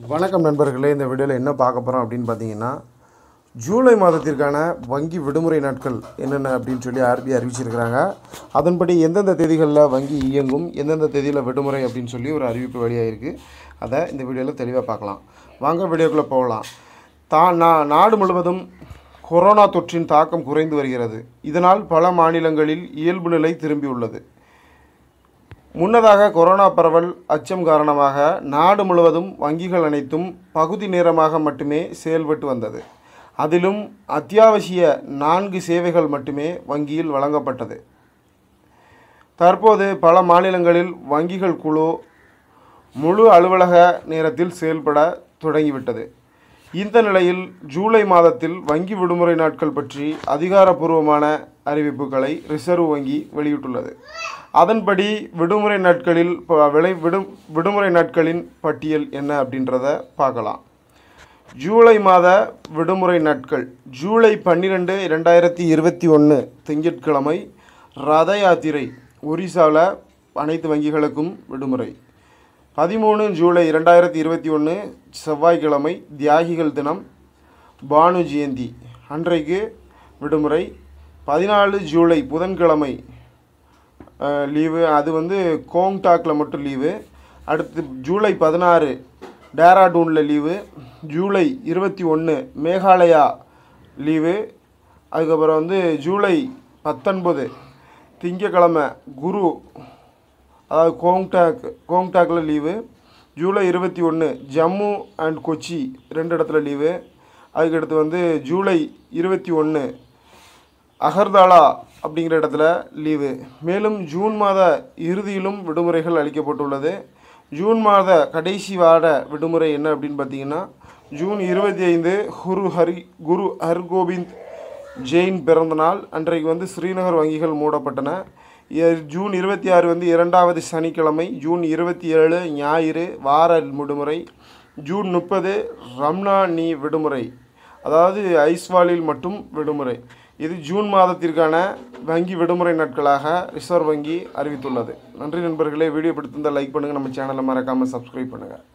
வணக்கம் நண்பர்களே இந்த வீடியோவில் என்ன பார்க்க போகிறோம் அப்படின்னு பார்த்தீங்கன்னா ஜூலை மாதத்திற்கான வங்கி விடுமுறை நாட்கள் என்னென்ன அப்படின்னு சொல்லி ஆர்பிஐ அறிவிச்சிருக்கிறாங்க அதன்படி எந்தெந்த தேதிகளில் வங்கி இயங்கும் எந்தெந்த தேதியில் விடுமுறை அப்படின்னு சொல்லி ஒரு அறிவிப்பு வெளியாகிருக்கு அதை இந்த வீடியோவில் தெளிவாக பார்க்கலாம் வாங்க வீடியோக்குள்ளே போகலாம் தா நா நாடு முழுவதும் கொரோனா தொற்றின் தாக்கம் குறைந்து வருகிறது இதனால் பல மாநிலங்களில் இயல்பு நிலை திரும்பியுள்ளது முன்னதாக கொரோனா பரவல் அச்சம் காரணமாக நாடு முழுவதும் வங்கிகள் அனைத்தும் பகுதி நேரமாக மட்டுமே செயல்பட்டு வந்தது அதிலும் அத்தியாவசிய நான்கு சேவைகள் மட்டுமே வங்கியில் வழங்கப்பட்டது தற்போது பல மாநிலங்களில் வங்கிகள் குழு முழு அலுவலக நேரத்தில் செயல்பட தொடங்கிவிட்டது இந்த நிலையில் ஜூலை மாதத்தில் வங்கி விடுமுறை நாட்கள் பற்றி அதிகாரப்பூர்வமான அறிவிப்புகளை ரிசர்வ் வங்கி வெளியிட்டுள்ளது அதன்படி விடுமுறை நாட்களில் ப- விலை விடு விடுமுறை நாட்களின் பட்டியல் என்ன அப்படின்றத பார்க்கலாம் ஜூலை மாத விடுமுறை நாட்கள் ஜூலை பன்னிரெண்டு ரெண்டாயிரத்தி இருபத்தி ஒன்று திங்கட்கிழமை ரத யாத்திரை ஒரிசாவில் அனைத்து வங்கிகளுக்கும் விடுமுறை பதிமூணு ஜூலை இரண்டாயிரத்தி இருபத்தி ஒன்று செவ்வாய்க்கிழமை தியாகிகள் தினம் பானு ஜெயந்தி அன்றைக்கு விடுமுறை பதினாலு ஜூலை புதன்கிழமை லீவு அது வந்து கோங்டாக்கில் மட்டும் லீவு அடுத்து ஜூலை பதினாறு டேராடூனில் லீவு ஜூலை இருபத்தி ஒன்று மேகாலயா லீவு அதுக்கப்புறம் வந்து ஜூலை பத்தொன்பது திங்கக்கிழமை குரு அதாவது கோங்டாக் கோங்டாக்கில் லீவு ஜூலை இருபத்தி ஒன்று ஜம்மு அண்ட் கொச்சி ரெண்டு இடத்துல லீவு அதுக்கடுத்து வந்து ஜூலை இருபத்தி ஒன்று அகர்தாலா அப்படிங்கிற இடத்துல லீவு மேலும் ஜூன் மாத இறுதியிலும் விடுமுறைகள் அளிக்கப்பட்டுள்ளது ஜூன் மாத கடைசி வார விடுமுறை என்ன அப்படின்னு பார்த்தீங்கன்னா ஜூன் இருபத்தி ஐந்து குரு ஹரி குரு ஹர்கோபிந்த் ஜெயின் பிறந்த நாள் அன்றைக்கு வந்து ஸ்ரீநகர் வங்கிகள் மூடப்பட்டன இ- ஜூன் இருபத்தி ஆறு வந்து இரண்டாவது சனிக்கிழமை ஜூன் இருபத்தி ஏழு ஞாயிறு வார விடுமுறை ஜூன் முப்பது ரம்னானி விடுமுறை அதாவது ஐஸ்வாலில் மட்டும் விடுமுறை இது ஜூன் மாதத்திற்கான வங்கி விடுமுறை நாட்களாக ரிசர்வ் வங்கி அறிவித்துள்ளது நன்றி நண்பர்களே வீடியோ பிடித்திருந்தால் லைக் பண்ணுங்கள் நம்ம சேனலை மறக்காமல் சப்ஸ்கிரைப் பண்ணுங்கள்